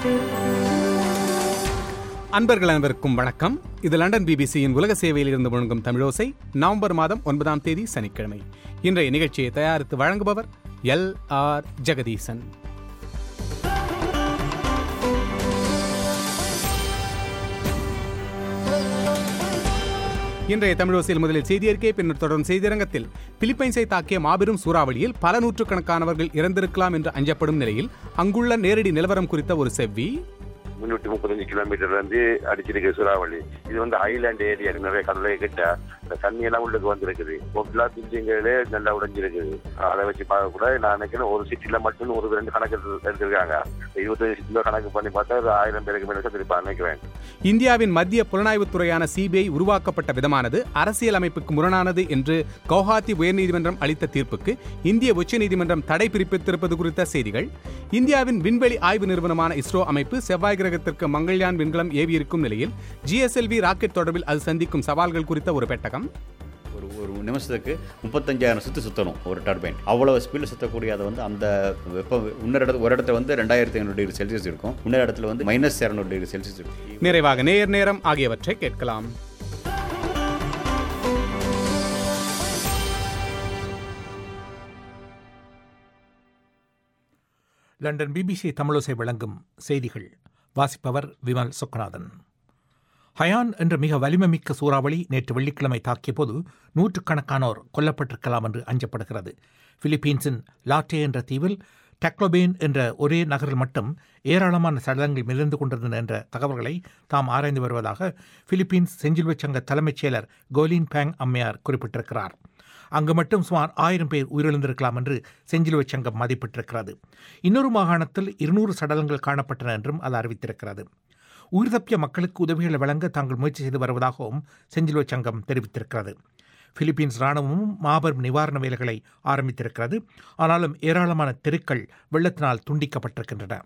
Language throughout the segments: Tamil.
அன்பர்கள் அனைவருக்கும் வணக்கம் இது லண்டன் பிபிசியின் உலக சேவையில் இருந்து முழங்கும் தமிழோசை நவம்பர் மாதம் ஒன்பதாம் தேதி சனிக்கிழமை இன்றைய நிகழ்ச்சியை தயாரித்து வழங்குபவர் எல் ஆர் ஜெகதீசன் இன்றைய தமிழோசையில் முதலில் செய்தியறிக்கை பின்னர் தொடரும் செய்தியரங்கத்தில் பிலிப்பைன்ஸை தாக்கிய மாபெரும் சூறாவளியில் பல நூற்றுக்கணக்கானவர்கள் இறந்திருக்கலாம் என்று அஞ்சப்படும் நிலையில் அங்குள்ள நேரடி நிலவரம் குறித்த ஒரு செவ்வி முன்னூத்தி முப்பத்தஞ்சு கிலோமீட்டர்ல இருந்து அடிச்சிருக்கு சூறாவளி இது வந்து ஐலாண்ட் ஏரியா நிறைய கடலை கிட்ட இந்த தண்ணி எல்லாம் உள்ளுக்கு வந்திருக்குது ஒப்பிலா பில்டிங்களே நல்லா உடைஞ்சிருக்குது அதை வச்சு பார்க்க கூட நான் நினைக்கிறேன் ஒரு சிட்டில மட்டும் ஒரு ரெண்டு கணக்கு எடுத்திருக்காங்க இருபத்தஞ்சு சிட்டில கணக்கு பண்ணி பார்த்தா ஒரு ஆயிரம் பேருக்கு மேல செத்துருப்பான் நினைக்கிறேன் இந்தியாவின் மத்திய புலனாய்வுத் துறையான சிபிஐ உருவாக்கப்பட்ட விதமானது அரசியல் அமைப்புக்கு முரணானது என்று கவுஹாத்தி உயர்நீதிமன்றம் அளித்த தீர்ப்புக்கு இந்திய உச்சநீதிமன்றம் தடை பிறப்பித்திருப்பது குறித்த செய்திகள் இந்தியாவின் விண்வெளி ஆய்வு நிறுவனமான இஸ்ரோ அமைப்பு செவ்வாய் கிரகத்திற்கு மங்கள்யான் விண்கலம் ஏவியிருக்கும் நிலையில் ஜிஎஸ்எல்வி ராக்கெட் தொடர்பில் அது சந்திக்கும் சவால்கள் குறித்த ஒரு பெட்டகம் ஒரு ஒரு நிமிஷத்துக்கு முப்பத்தஞ்சாயிரம் சுற்று சுற்றணும் ஒரு டர்பைன் அவ்வளோ ஸ்பீடில் சுற்றக்கூடிய அதை வந்து அந்த வெப்ப இன்னொரு இடத்துல ஒரு இடத்துல வந்து ரெண்டாயிரத்தி ஐநூறு டிகிரி செல்சியஸ் இருக்கும் இன்னொரு இடத்துல வந்து மைனஸ் இரநூறு டிகிரி செல்சியஸ் இருக்கும் நிறைவாக நேர் நேரம் ஆகியவற்றை கேட்கலாம் லண்டன் பிபிசி தமிழோசை வழங்கும் செய்திகள் வாசிப்பவர் விமல் சுக்நாதன் ஹயான் என்ற மிக வலிமைமிக்க சூறாவளி நேற்று வெள்ளிக்கிழமை தாக்கிய போது நூற்றுக்கணக்கானோர் கொல்லப்பட்டிருக்கலாம் என்று அஞ்சப்படுகிறது பிலிப்பீன்ஸின் லாட்டே என்ற தீவில் டெக்லோபேன் என்ற ஒரே நகரில் மட்டும் ஏராளமான சடலங்கள் மிதந்து கொண்டிருந்தன என்ற தகவல்களை தாம் ஆராய்ந்து வருவதாக பிலிப்பீன்ஸ் செஞ்சிலுவைச் சங்க தலைமைச் செயலர் கோலின் பேங் அம்மையார் குறிப்பிட்டிருக்கிறார் அங்கு மட்டும் சுமார் ஆயிரம் பேர் உயிரிழந்திருக்கலாம் என்று செஞ்சிலுவைச் சங்கம் மதிப்பிட்டிருக்கிறது இன்னொரு மாகாணத்தில் இருநூறு சடலங்கள் காணப்பட்டன என்றும் அது அறிவித்திருக்கிறது உயிர் தப்பிய மக்களுக்கு உதவிகளை வழங்க தாங்கள் முயற்சி செய்து வருவதாகவும் செஞ்சிலுவைச் சங்கம் தெரிவித்திருக்கிறது பிலிப்பீன்ஸ் ராணுவமும் மாபெரும் நிவாரண வேலைகளை ஆரம்பித்திருக்கிறது ஆனாலும் ஏராளமான தெருக்கள் வெள்ளத்தினால் துண்டிக்கப்பட்டிருக்கின்றன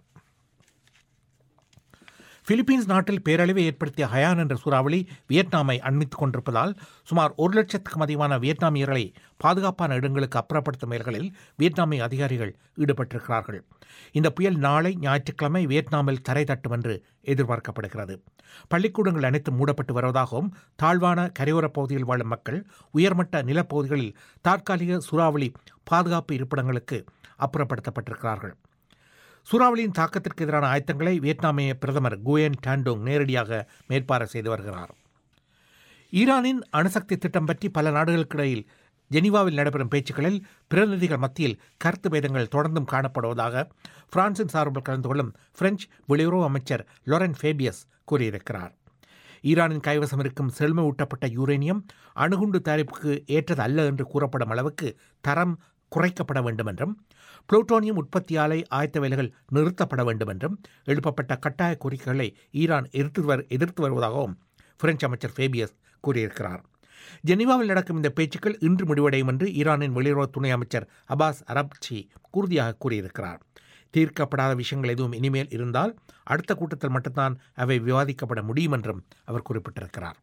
பிலிப்பீன்ஸ் நாட்டில் பேரழிவை ஏற்படுத்திய ஹயான் என்ற சூறாவளி வியட்நாமை அண்மித்துக் கொண்டிருப்பதால் சுமார் ஒரு லட்சத்துக்கும் அதிகமான வியட்நாமியர்களை பாதுகாப்பான இடங்களுக்கு அப்புறப்படுத்தும் முயல்களில் வியட்நாமிய அதிகாரிகள் ஈடுபட்டிருக்கிறார்கள் இந்த புயல் நாளை ஞாயிற்றுக்கிழமை வியட்நாமில் தரை தட்டும் என்று எதிர்பார்க்கப்படுகிறது பள்ளிக்கூடங்கள் அனைத்தும் மூடப்பட்டு வருவதாகவும் தாழ்வான கரையோரப் பகுதியில் வாழும் மக்கள் உயர்மட்ட நிலப்பகுதிகளில் தற்காலிக சூறாவளி பாதுகாப்பு இருப்பிடங்களுக்கு அப்புறப்படுத்தப்பட்டிருக்கிறார்கள் சூறாவளியின் தாக்கத்திற்கு எதிரான ஆயத்தங்களை வியட்நாமிய பிரதமர் குயன் டாண்டோங் நேரடியாக மேற்பார்வை செய்து வருகிறார் ஈரானின் அணுசக்தி திட்டம் பற்றி பல நாடுகளுக்கிடையில் ஜெனீவாவில் நடைபெறும் பேச்சுக்களில் பிரதிநிதிகள் மத்தியில் கருத்து பேதங்கள் தொடர்ந்தும் காணப்படுவதாக பிரான்சின் சார்பில் கலந்து கொள்ளும் பிரெஞ்சு வெளியுறவு அமைச்சர் லொரன் ஃபேபியஸ் கூறியிருக்கிறார் ஈரானின் கைவசம் இருக்கும் செழுமை ஊட்டப்பட்ட யூரேனியம் அணுகுண்டு தயாரிப்புக்கு ஏற்றது அல்ல என்று கூறப்படும் அளவுக்கு தரம் குறைக்கப்பட வேண்டும் என்றும் புளூட்டோனியம் உற்பத்தி ஆலை ஆயத்த வேலைகள் நிறுத்தப்பட வேண்டும் என்றும் எழுப்பப்பட்ட கட்டாய கோரிக்கைகளை ஈரான் எதிர்த்து வர் எதிர்த்து வருவதாகவும் பிரெஞ்சு அமைச்சர் ஃபேபியஸ் கூறியிருக்கிறார் ஜெனீவாவில் நடக்கும் இந்த பேச்சுக்கள் இன்று முடிவடையும் என்று ஈரானின் வெளியுறவு துணை அமைச்சர் அபாஸ் அரப்சி உறுதியாக கூறியிருக்கிறார் தீர்க்கப்படாத விஷயங்கள் எதுவும் இனிமேல் இருந்தால் அடுத்த கூட்டத்தில் மட்டும்தான் அவை விவாதிக்கப்பட முடியும் என்றும் அவர் குறிப்பிட்டிருக்கிறார்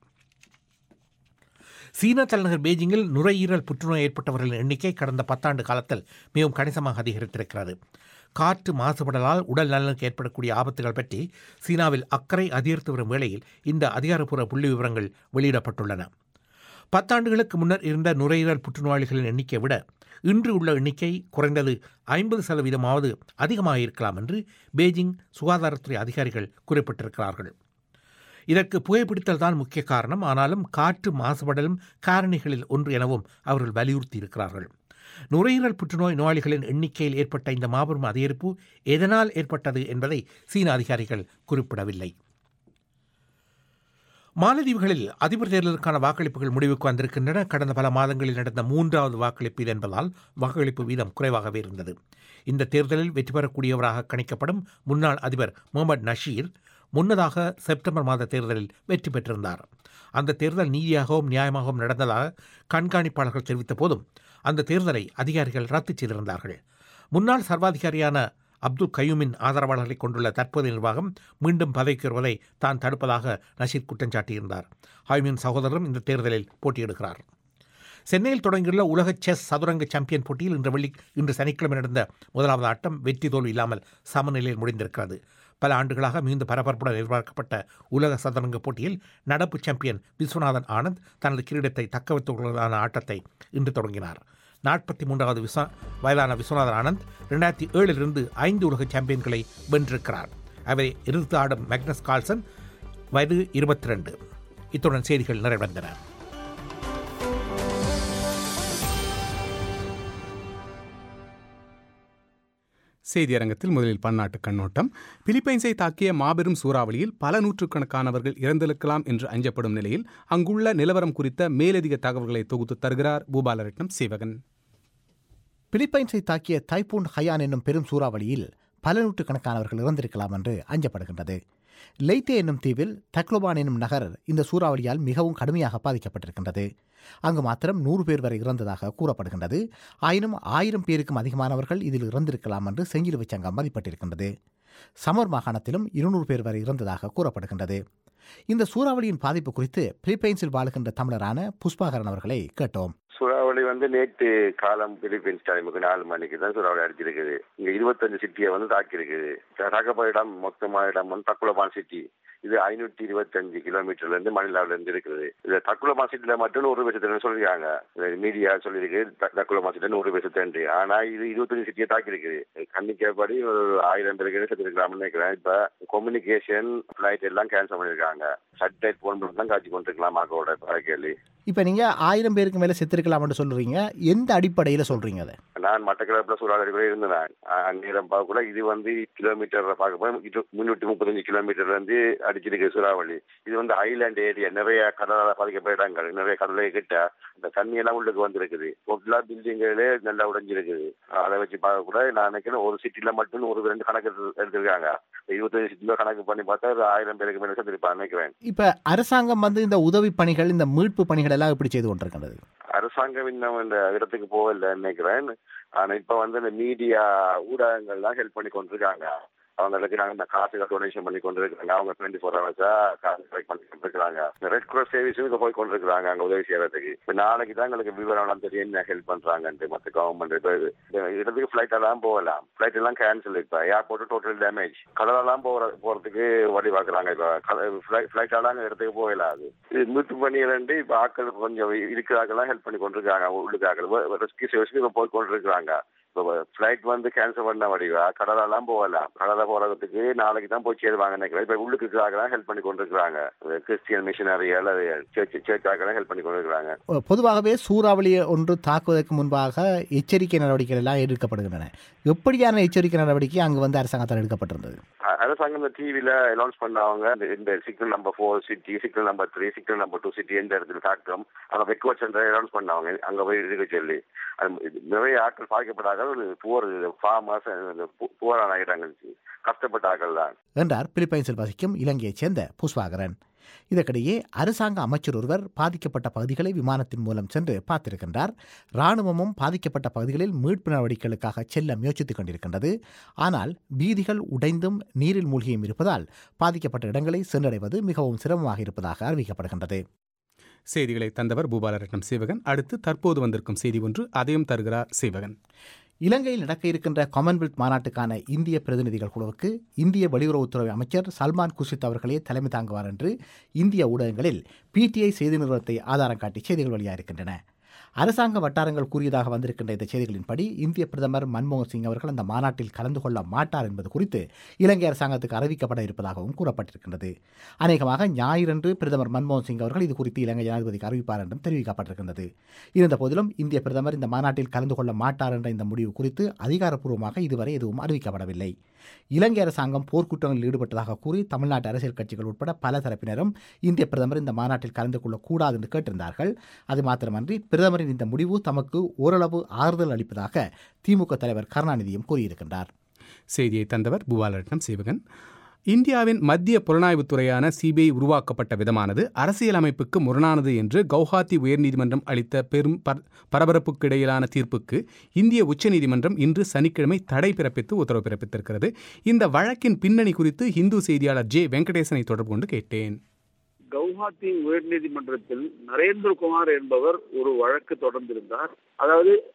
சீன தலைநகர் பெய்ஜிங்கில் நுரையீரல் புற்றுநோய் ஏற்பட்டவர்களின் எண்ணிக்கை கடந்த பத்தாண்டு காலத்தில் மிகவும் கணிசமாக அதிகரித்திருக்கிறது காற்று மாசுபடலால் உடல் நலனுக்கு ஏற்படக்கூடிய ஆபத்துகள் பற்றி சீனாவில் அக்கறை அதிகரித்து வரும் வேளையில் இந்த அதிகாரப்பூர்வ புள்ளி விவரங்கள் வெளியிடப்பட்டுள்ளன பத்தாண்டுகளுக்கு முன்னர் இருந்த நுரையீரல் புற்றுநோயாளிகளின் எண்ணிக்கை விட இன்று உள்ள எண்ணிக்கை குறைந்தது ஐம்பது சதவீதமாவது அதிகமாக இருக்கலாம் என்று பெய்ஜிங் சுகாதாரத்துறை அதிகாரிகள் குறிப்பிட்டிருக்கிறார்கள் இதற்கு புகைப்பிடித்தல் தான் முக்கிய காரணம் ஆனாலும் காற்று மாசுபடலும் காரணிகளில் ஒன்று எனவும் அவர்கள் வலியுறுத்தி இருக்கிறார்கள் நுரையீரல் புற்றுநோய் நோயாளிகளின் எண்ணிக்கையில் ஏற்பட்ட இந்த மாபெரும் அதிகரிப்பு எதனால் ஏற்பட்டது என்பதை சீன அதிகாரிகள் குறிப்பிடவில்லை மாலத்தீவுகளில் அதிபர் தேர்தலுக்கான வாக்களிப்புகள் முடிவுக்கு வந்திருக்கின்றன கடந்த பல மாதங்களில் நடந்த மூன்றாவது வாக்களிப்பு இது என்பதால் வாக்களிப்பு வீதம் குறைவாகவே இருந்தது இந்த தேர்தலில் வெற்றி பெறக்கூடியவராக கணிக்கப்படும் முன்னாள் அதிபர் முகமது நஷீர் முன்னதாக செப்டம்பர் மாத தேர்தலில் வெற்றி பெற்றிருந்தார் அந்த தேர்தல் நீதியாகவும் நியாயமாகவும் நடந்ததாக கண்காணிப்பாளர்கள் தெரிவித்த போதும் அந்த தேர்தலை அதிகாரிகள் ரத்து செய்திருந்தார்கள் முன்னாள் சர்வாதிகாரியான அப்துல் கயூமின் ஆதரவாளர்களை கொண்டுள்ள தற்போதைய நிர்வாகம் மீண்டும் பதவிக்கு வருவதை தான் தடுப்பதாக நஷீர் குற்றம் சாட்டியிருந்தார் ஹைமின் சகோதரரும் இந்த தேர்தலில் போட்டியிடுகிறார் சென்னையில் தொடங்கியுள்ள உலக செஸ் சதுரங்க சாம்பியன் போட்டியில் இன்று வெள்ளி இன்று சனிக்கிழமை நடந்த முதலாவது ஆட்டம் வெற்றி தோல்வி இல்லாமல் சமநிலையில் முடிந்திருக்கிறது பல ஆண்டுகளாக மிகுந்த பரபரப்புடன் எதிர்பார்க்கப்பட்ட உலக சதுரங்க போட்டியில் நடப்பு சாம்பியன் விஸ்வநாதன் ஆனந்த் தனது கிரீடத்தை தக்க வைத்துக் கொள்வதற்கான ஆட்டத்தை இன்று தொடங்கினார் நாற்பத்தி மூன்றாவது விஸ்வ வயதான விஸ்வநாதன் ஆனந்த் ரெண்டாயிரத்தி ஏழிலிருந்து ஐந்து உலக சாம்பியன்களை வென்றிருக்கிறார் அவரை எதிர்த்து ஆடும் மேக்னஸ் கால்சன் வயது இருபத்தி ரெண்டு இத்துடன் செய்திகள் நிறைவடைந்தன செய்தியரங்கத்தில் முதலில் பன்னாட்டு கண்ணோட்டம் பிலிப்பைன்ஸை தாக்கிய மாபெரும் சூறாவளியில் பல நூற்றுக்கணக்கானவர்கள் இறந்திருக்கலாம் என்று அஞ்சப்படும் நிலையில் அங்குள்ள நிலவரம் குறித்த மேலதிக தகவல்களை தொகுத்து தருகிறார் பூபாலரட்னம் சிவகன் பிலிப்பைன்ஸை தாக்கிய தைப்பூன் ஹயான் என்னும் பெரும் சூறாவளியில் பல நூற்றுக்கணக்கானவர்கள் இறந்திருக்கலாம் என்று அஞ்சப்படுகின்றது லெய்த்தே என்னும் தீவில் தக்லோபான் என்னும் நகர் இந்த சூறாவளியால் மிகவும் கடுமையாக பாதிக்கப்பட்டிருக்கின்றது அங்கு மாத்திரம் நூறு பேர் வரை இறந்ததாக கூறப்படுகின்றது ஆயினும் ஆயிரம் பேருக்கும் அதிகமானவர்கள் இதில் இறந்திருக்கலாம் என்று செஞ்சிலுவை சங்கம் மதிப்பிட்டிருக்கின்றது சமர் மாகாணத்திலும் இருநூறு பேர் வரை இறந்ததாக கூறப்படுகின்றது இந்த சூறாவளியின் பாதிப்பு குறித்து பிலிப்பைன்ஸில் வாழுகின்ற தமிழரான புஷ்பாகரன் அவர்களை கேட்டோம் சூறாவளி வந்து நேற்று காலம் பிலிப்பீன்ஸ் டைமுக்கு நாலு மணிக்கு தான் சூறாவளி அடிச்சிருக்குது இங்க இருபத்தஞ்சு சிட்டியை வந்து தாக்கியிருக்குது தாக்கப்பட்ட இடம் மொத்தமான இடம் வந்து தக்குலபான் சிட்டி இது ஐநூத்தி இருபத்தஞ்சு கிலோமீட்டர்ல இருந்து மணிலாவில இருந்து இருக்குது இது தக்குலபான் சிட்டில மட்டும் நூறு பேசத்துன்னு சொல்லிருக்காங்க மீடியா சொல்லியிருக்கு த- தக்குலபான் சிட்டில நூறு பேசத்து ஆனா இது இருபத்தஞ்சு சிட்டியை தாக்கியிருக்குது கண்ணிக்கப்படி ஒரு ஆயிரம் பேருக்கு செத்துருக்கலாம்னு நினைக்கிறேன் இப்ப கம்யூனிகேஷன் ஃபிளைட் எல்லாம் கேன்சல் பண்ணிருக்காங்க சட்டலைட் போன் பண்ணி தான் காட்சி கொண்டிருக்கலாம் மக்களோட கேள்வி இப்போ நீங்கள் ஆயிரம் பேருக்கு மேலே செத்துருக்கலாம்னு சொல்கிறீங்க எந்த அடிப்படையில் சொல்கிறீங்க அதை நான் மட்டக்களப்புல சூறாவளி கூட இருந்தேன் அந்நேரம் பார்க்கல இது வந்து கிலோமீட்டர் பார்க்க போய் முன்னூத்தி முப்பத்தஞ்சு கிலோமீட்டர்ல இருந்து அடிச்சிருக்கு சூறாவளி இது வந்து ஐலாண்ட் ஏரியா நிறைய கடலால பாதிக்கப்பட்ட இடங்கள் நிறைய கடலை கிட்ட இந்த தண்ணி எல்லாம் உள்ளுக்கு வந்திருக்குது எல்லா பில்டிங்களே நல்லா உடைஞ்சிருக்குது அதை வச்சு பார்க்க கூட நான் நினைக்கிறேன் ஒரு சிட்டில மட்டும் ஒரு ரெண்டு கணக்கு எடுத்து- எடுத்திருக்காங்க இருபத்தஞ்சு சிட்டில கணக்கு பண்ணி பார்த்தா ஒரு ஆயிரம் பேருக்கு மேல செத்துருப்பான் நினைக்கிறேன் இப்போ அரசாங்கம் வந்து இந்த உதவி பணிகள் இந்த மீட்பு பணிகள் எல்லாம் எப்படி செய்து கொண்டிருக்கின்றது அரசாங்கம் இன்னும் இந்த இடத்துக்கு போகல நினைக்கிறேன் ஆனா இப்ப வந்து இந்த மீடியா ஊடகங்கள் தான் ஹெல்ப் பண்ணி கொண்டிருக்காங்க அவங்களுக்கு நாங்க இந்த காசுகள் டொனேஷன் பண்ணி கொண்டிருக்காங்க அவங்க டுவெண்ட்டி ஃபோர் ஹவர்ஸா காசு கலெக்ட் பண்ணி கொண்டிருக்காங்க இந்த ரெட் கிராஸ் சர்வீஸும் இப்ப போய் கொண்டிருக்காங்க அங்க உதவி செய்யறதுக்கு இப்ப நாளைக்கு தான் எங்களுக்கு விவரம் தெரியும் என்ன ஹெல்ப் பண்றாங்கன்ட்டு மத்த கவர்மெண்ட் இப்ப இது இந்த இடத்துக்கு ஃபிளைட் எல்லாம் போகலாம் ஃபிளைட் எல்லாம் கேன்சல் இப்ப ஏர்போர்ட் டோட்டல் டேமேஜ் கடலெல்லாம் போற போறதுக்கு வழி பார்க்கறாங்க இப்ப ஃபிளைட் எல்லாம் அங்க இடத்துக்கு போகலாது இது மீட்பு பணிகள் இப்ப ஆட்கள் கொஞ்சம் இருக்கிறாங்கலாம் ஹெல்ப் பண்ணி கொண்டிருக்காங்க உள்ளுக்காக்கள் ரெஸ்கியூ சர்வீஸ்க்கு இப்ப போய் கொண்டிருக்காங்க இப்போ ஃபிளைட் வந்து கேன்சல் பண்ண வடிவா கடலெல்லாம் போகலாம் கடலை போறதுக்கு நாளைக்கு தான் போய் சேருவாங்க நினைக்கிறேன் இப்ப உள்ளுக்கு இருக்கிறாங்க ஹெல்ப் பண்ணி கொண்டிருக்காங்க கிறிஸ்டியன் மிஷினரியால் சர்ச் சர்ச்சாக்கெல்லாம் ஹெல்ப் பண்ணி கொண்டிருக்காங்க பொதுவாகவே சூறாவளி ஒன்று தாக்குவதற்கு முன்பாக எச்சரிக்கை நடவடிக்கைகள் எல்லாம் எடுக்கப்படுகின்றன எப்படியான எச்சரிக்கை நடவடிக்கை அங்கு வந்து அரசாங்கத்தால் எடுக்கப்பட்டிருந்தது அ- அரசாங்கம் இந்த டிவில அனௌன்ஸ் பண்ணவங்க இந்த- இந்த சிக்கல் நம்பர் ஃபோர் சிட்டி சிக்கல் நம்பர் த்ரீ சிக்கல் நம்பர் டூ சிட்டி எந்த இடத்துல தாக்கம் அங்க வெக்குவ சென்டர் அனௌன்ஸ் பண்ணவங்க அங்க போய் இருக்க சொல்லி அது இது நிறைய ஆட்கள் பாதிக்கப்பட்டார்கள் புவர் ஃபார்மர்ஸ் புவரான ஆயிட்டாங்க கஷ்டப்பட்ட ஆட்கள் தான் என்றார் பிலிப்பைன்ஸில் வசிக்கும் இலங்கையைச் சேர்ந்த புஷ்பாகரன் இதற்கிடையே அரசாங்க அமைச்சர் ஒருவர் பாதிக்கப்பட்ட பகுதிகளை விமானத்தின் மூலம் சென்று பார்த்திருக்கின்றார் இராணுவமும் பாதிக்கப்பட்ட பகுதிகளில் மீட்பு நடவடிக்கைகளுக்காக செல்ல முயற்சித்துக் கொண்டிருக்கின்றது ஆனால் வீதிகள் உடைந்தும் நீரில் மூழ்கியும் இருப்பதால் பாதிக்கப்பட்ட இடங்களை சென்றடைவது மிகவும் சிரமமாக இருப்பதாக அறிவிக்கப்படுகின்றது செய்திகளை தந்தவர் பூபாலரட்னம் சிவகன் அடுத்து தற்போது வந்திருக்கும் செய்தி ஒன்று அதையும் தருகிறார் சிவகன் இலங்கையில் நடக்க இருக்கின்ற காமன்வெல்த் மாநாட்டுக்கான இந்திய பிரதிநிதிகள் குழுவுக்கு இந்திய வெளியுறவுத்துறை அமைச்சர் சல்மான் குர்ஷித் அவர்களே தலைமை தாங்குவார் என்று இந்திய ஊடகங்களில் பிடிஐ செய்தி நிறுவனத்தை ஆதாரம் காட்டி செய்திகள் வெளியாகிருக்கின்றன அரசாங்க வட்டாரங்கள் கூறியதாக வந்திருக்கின்ற இந்த செய்திகளின்படி இந்திய பிரதமர் மன்மோகன் சிங் அவர்கள் அந்த மாநாட்டில் கலந்து கொள்ள மாட்டார் என்பது குறித்து இலங்கை அரசாங்கத்துக்கு அறிவிக்கப்பட இருப்பதாகவும் கூறப்பட்டிருக்கின்றது அநேகமாக ஞாயிறன்று பிரதமர் மன்மோகன் சிங் அவர்கள் இது குறித்து இலங்கை ஜனாதிபதிக்கு அறிவிப்பார் என்றும் தெரிவிக்கப்பட்டிருக்கின்றது இருந்த போதிலும் இந்திய பிரதமர் இந்த மாநாட்டில் கலந்து கொள்ள மாட்டார் என்ற இந்த முடிவு குறித்து அதிகாரப்பூர்வமாக இதுவரை எதுவும் அறிவிக்கப்படவில்லை இலங்கை அரசாங்கம் போர்க்குற்றங்களில் ஈடுபட்டதாக கூறி தமிழ்நாட்டு அரசியல் கட்சிகள் உட்பட பல தரப்பினரும் இந்திய பிரதமர் இந்த மாநாட்டில் கலந்து கொள்ளக்கூடாது என்று கேட்டிருந்தார்கள் அது மாத்திரமன்றி பிரதமரின் இந்த முடிவு தமக்கு ஓரளவு ஆறுதல் அளிப்பதாக திமுக தலைவர் கருணாநிதியும் கூறியிருக்கின்றார் செய்தியை தந்தவர் பூபாலரட்னம் சிவகன் இந்தியாவின் மத்திய புலனாய்வுத்துறையான சிபிஐ உருவாக்கப்பட்ட விதமானது அரசியலமைப்புக்கு முரணானது என்று கவுஹாத்தி உயர்நீதிமன்றம் அளித்த பெரும் பர- பரபரப்புக்கிடையிலான தீர்ப்புக்கு இந்திய உச்சநீதிமன்றம் இன்று சனிக்கிழமை தடை பிறப்பித்து உத்தரவு பிறப்பித்திருக்கிறது இந்த வழக்கின் பின்னணி குறித்து இந்து செய்தியாளர் ஜே வெங்கடேசனை தொடர்பு கொண்டு கேட்டேன் கவுஹாத்தி உயர்நீதிமன்றத்தில் நரேந்திரகுமார் என்பவர் ஒரு வழக்கு தொடர்ந்திருந்தார் அதாவது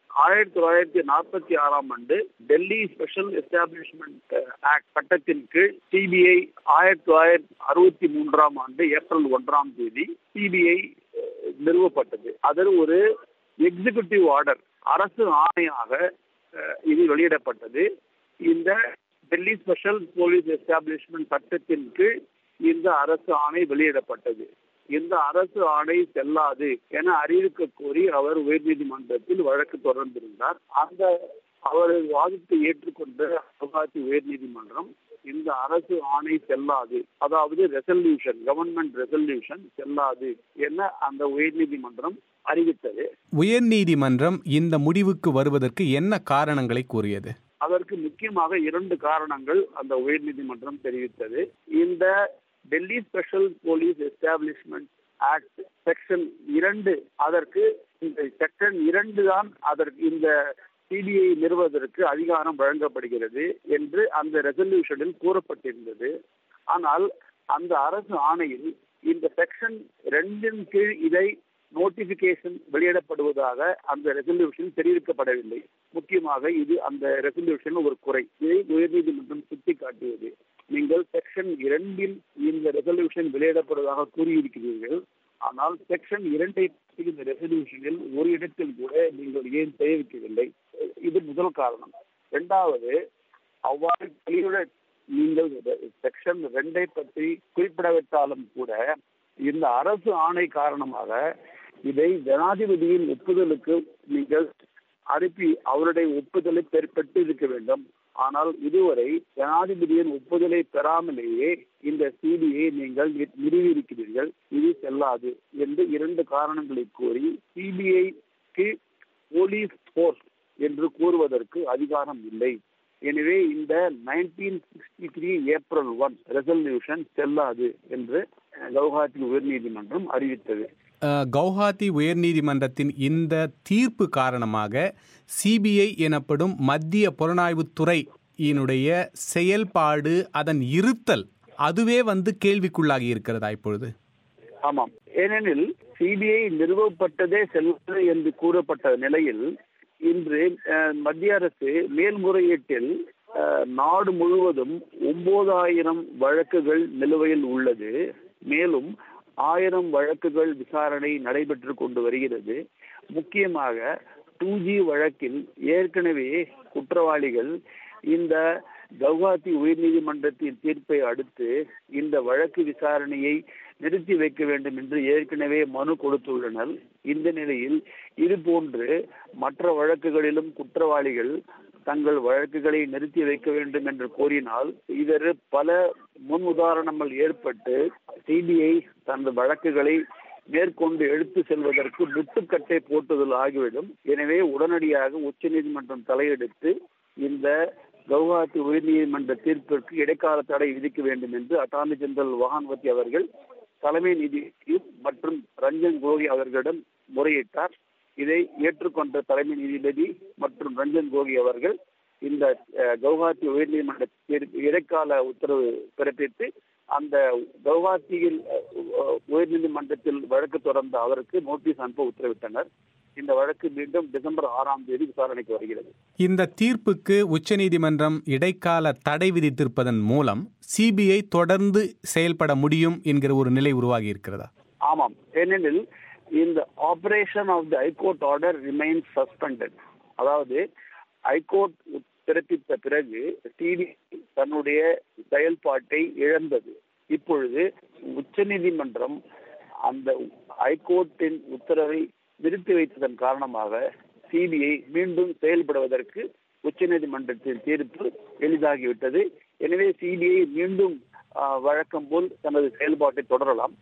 ஆயிரத்தி தொள்ளாயிரத்தி நாற்பத்தி ஆறாம் ஆண்டு டெல்லி ஸ்பெஷல் எஸ்டாப்ளிஷ்மெண்ட் ஆக்ட் சட்டத்தின் கீழ் சிபிஐ ஆயிரத்தி தொள்ளாயிரத்தி அறுபத்தி மூன்றாம் ஆண்டு ஏப்ரல் ஒன்றாம் தேதி சிபிஐ நிறுவப்பட்டது அதில் ஒரு எக்ஸிகியூட்டிவ் ஆர்டர் அரசு ஆணையாக அஹ், இது வெளியிடப்பட்டது இந்த டெல்லி ஸ்பெஷல் போலீஸ் எஸ்டாப்ளிஷ்மெண்ட் சட்டத்தின் கீழ் இந்த அரசு ஆணை வெளியிடப்பட்டது இந்த அரசு ஆணை செல்லாது என அறிவிக்க கோரி அவர் உயர்நீதிமன்றத்தில் வழக்கு தொடர்ந்திருந்தார் அந்த அவரது வாதத்தை ஏற்றுக்கொண்ட குவஹாத்தி உயர்நீதிமன்றம் இந்த அரசு ஆணை செல்லாது அதாவது ரெசல்யூஷன் கவர்மெண்ட் ரெசல்யூஷன் செல்லாது என அந்த உயர்நீதிமன்றம் அறிவித்தது உயர்நீதிமன்றம் இந்த முடிவுக்கு வருவதற்கு என்ன காரணங்களை கூறியது அதற்கு முக்கியமாக இரண்டு காரணங்கள் அந்த உயர்நீதிமன்றம் தெரிவித்தது இந்த Delhi special police establishment act section இரண்டு அதற்கு இந்த செக்ஷன் இரண்டு தான் அதற்கு இந்த சிபிஐ நிறுவதற்கு அதிகாரம் வழங்கப்படுகிறது என்று அந்த ரெசல்யூஷனில் கூறப்பட்டிருந்தது ஆனால் அந்த அரசு ஆணையில் இந்த செக்ஷன் ரெண்டின் கீழ் இதை நோட்டிபிகேஷன் வெளியிடப்படுவதாக அந்த ரெசல்யூஷன் தெரிவிக்கப்படவில்லை முக்கியமாக இது அந்த ரெசல்யூஷன் ஒரு குறை இதை உயர்நீதிமன்றம் சுட்டிக்காட்டியது நீங்கள் செக்ஷன் இரண்டில் இந்த ரெசல்யூஷன் வெளியிடப்படுவதாக கூறியிருக்கிறீர்கள் ஆனால் செக்ஷன் இரண்டை பற்றி இந்த ரெசல்யூஷனில் ஒரு இடத்தில் கூட நீங்கள் ஏன் தெரிவிக்கவில்லை இது முதல் காரணம் இரண்டாவது அவ்வாறு வெளியிட நீங்கள் செக்ஷன் ரெண்டை பற்றி குறிப்பிடவிட்டாலும் கூட இந்த அரசு ஆணை காரணமாக இதை ஜனாதிபதியின் ஒப்புதலுக்கு நீங்கள் அனுப்பி அவருடைய ஒப்புதலை பெற்- பெற்றிருக்க வேண்டும் ஆனால் இதுவரை ஜனாதிபதியின் ஒப்புதலை பெறாமலேயே இந்த சிபிஐ நீங்கள் நி- நிறுவியிருக்கிறீர்கள் இது செல்லாது என்று இரண்டு காரணங்களை கூறி சிபிஐக்கு போலீஸ் போர்ஸ் என்று கூறுவதற்கு அதிகாரம் இல்லை எனவே இந்த nineteen sixty three April one resolution செல்லாது என்று அஹ், கவுஹாத்தி உயர்நீதிமன்றம் அறிவித்தது அஹ், கவுஹாத்தி உயர்நீதிமன்றத்தின் இந்த தீர்ப்பு காரணமாக சிபிஐ எனப்படும் மத்திய புலனாய்வுத் துறையினுடைய செயல்பாடு அதன் இருத்தல் அதுவே வந்து கேள்விக்குள்ளாகி இருக்கிறதா இப்பொழுது ஆமாம் ஏனெனில் சிபிஐ நிறுவப்பட்டதே செல்லாது என்று கூறப்பட்ட நிலையில் இன்று அஹ், மத்திய அரசு மேல்முறையீட்டில் அஹ், நாடு முழுவதும் ஒன்பதாயிரம் வழக்குகள் நிலுவையில் உள்ளது மேலும் ஆயிரம் வழக்குகள் விசாரணை நடைபெற்று கொண்டு வருகிறது முக்கியமாக டூ ஜி வழக்கில் ஏற்கனவே குற்றவாளிகள் இந்த கவுஹாத்தி உயர்நீதிமன்றத்தின் தீர்ப்பை அடுத்து இந்த வழக்கு விசாரணையை நிறுத்தி வைக்க வேண்டும் என்று ஏற்கனவே மனு கொடுத்துள்ளனர் இந்த நிலையில் இது போன்று மற்ற வழக்குகளிலும் குற்றவாளிகள் தங்கள் வழக்குகளை நிறுத்தி வைக்க வேண்டும் என்று கோரினால் இதற்கு பல முன் உதாரணங்கள் ஏற்பட்டு சிபிஐ தனது வழக்குகளை மேற்கொண்டு எடுத்து செல்வதற்கு முட்டுக்கட்டை போட்டுதல் ஆகிவிடும் எனவே உடனடியாக உச்சநீதிமன்றம் தலையெடுத்து இந்த கவுஹாத்தி உயர்நீதிமன்ற தீர்ப்பிற்கு இடைக்கால தடை விதிக்க வேண்டும் என்று அட்டார்னி ஜெனரல் வகான்வதி அவர்கள் தலைமை நீதிபதி மற்றும் ரஞ்சன் கோகி அவர்களிடம் முறையிட்டார் இதை ஏற்றுக்கொண்ட தலைமை நீதிபதி மற்றும் ரஞ்சன் கோகி அவர்கள் இந்த அஹ், கவுஹாத்தி உயர்நீதிமன்ற தீர்ப்பு இடைக்கால உத்தரவு பிறப்பித்து அந்த கவுஹாத்தியில் அஹ், உயர்நீதிமன்றத்தில் வழக்கு தொடர்ந்த அவருக்கு நோட்டீஸ் அனுப்ப உத்தரவிட்டனர் இந்த வழக்கு மீண்டும் டிசம்பர் ஆறாம் தேதி விசாரணைக்கு வருகிறது இந்த தீர்ப்புக்கு உச்சநீதிமன்றம் இடைக்கால தடை விதித்திருப்பதன் மூலம் சிபிஐ தொடர்ந்து செயல்பட முடியும் என்கிற ஒரு நிலை உருவாகி இருக்கிறதா ஆமாம் ஏனெனில் இந்த operation of the high court order remains suspended அதாவது ஹைகோர்ட் பிறப்பித்த பிறகு டிடி தன்னுடைய செயல்பாட்டை இழந்தது இப்பொழுது உச்சநீதிமன்றம் அந்த ஹைகோர்ட்டின் உத்தரவை நிறுத்தி வைத்ததன் காரணமாக சிபிஐ மீண்டும் செயல்படுவதற்கு உச்சநீதிமன்றத்தின் தீர்ப்பு எளிதாகிவிட்டது எனவே சிபிஐ மீண்டும் ஆஹ், வழக்கம் போல் தனது செயல்பாட்டை தொடரலாம்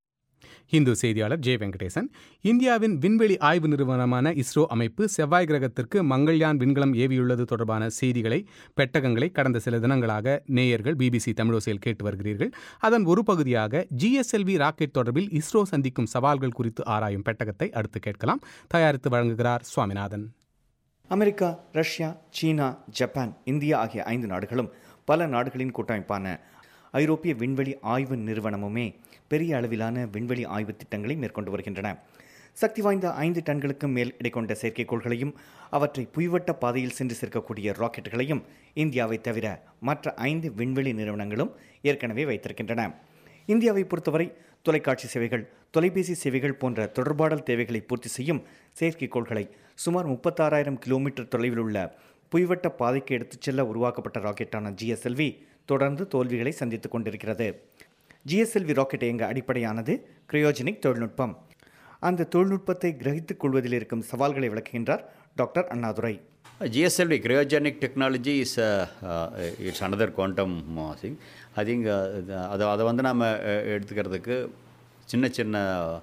இந்து செய்தியாளர் ஜே வெங்கடேசன் இந்தியாவின் விண்வெளி ஆய்வு நிறுவனமான இஸ்ரோ அமைப்பு செவ்வாய் கிரகத்திற்கு மங்கள்யான் விண்கலம் ஏவியுள்ளது தொடர்பான செய்திகளை பெட்டகங்களை கடந்த சில தினங்களாக நேயர்கள் பிபிசி தமிழோசையில் கேட்டு வருகிறீர்கள் அதன் ஒரு பகுதியாக ஜிஎஸ்எல்வி ராக்கெட் தொடர்பில் இஸ்ரோ சந்திக்கும் சவால்கள் குறித்து ஆராயும் பெட்டகத்தை அடுத்து கேட்கலாம் தயாரித்து வழங்குகிறார் சுவாமிநாதன் அமெரிக்கா ரஷ்யா சீனா ஜப்பான் இந்தியா ஆகிய ஐந்து நாடுகளும் பல நாடுகளின் கூட்டமைப்பான ஐரோப்பிய விண்வெளி ஆய்வு நிறுவனமுமே பெரிய அளவிலான விண்வெளி ஆய்வு திட்டங்களை மேற்கொண்டு வருகின்றன சக்தி வாய்ந்த ஐந்து டன்களுக்கும் மேல் எடை கொண்ட செயற்கைக்கோள்களையும் அவற்றை புய்வட்ட பாதையில் சென்று சேர்க்கக்கூடிய ராக்கெட்டுகளையும் இந்தியாவை தவிர மற்ற ஐந்து விண்வெளி நிறுவனங்களும் ஏற்கனவே வைத்திருக்கின்றன இந்தியாவை பொறுத்தவரை தொலைக்காட்சி சேவைகள் தொலைபேசி சேவைகள் போன்ற தொடர்பாடல் தேவைகளை பூர்த்தி செய்யும் செயற்கைக்கோள்களை சுமார் முப்பத்தாறாயிரம் கிலோமீட்டர் தொலைவில் உள்ள புய்வட்ட பாதைக்கு எடுத்துச் செல்ல உருவாக்கப்பட்ட ராக்கெட்டான ஜிஎஸ்எல்வி தொடர்ந்து தோல்விகளை சந்தித்துக் கொண்டிருக்கிறது ஜிஎஸ்எல்வி ராக்கெட் இயங்க அடிப்படையானது கிரையோஜெனிக் தொழில்நுட்பம் அந்த தொழில்நுட்பத்தை கிரகித்துக் கொள்வதில் இருக்கும் சவால்களை விளக்குகின்றார் doctor Annadurai GSLV, cryogenic technology is uh, uh, it's another quantum uh, thing. I think uh, அதை அதை வந்து நாம் எடுத்துக்கிறதுக்கு சின்ன சின்ன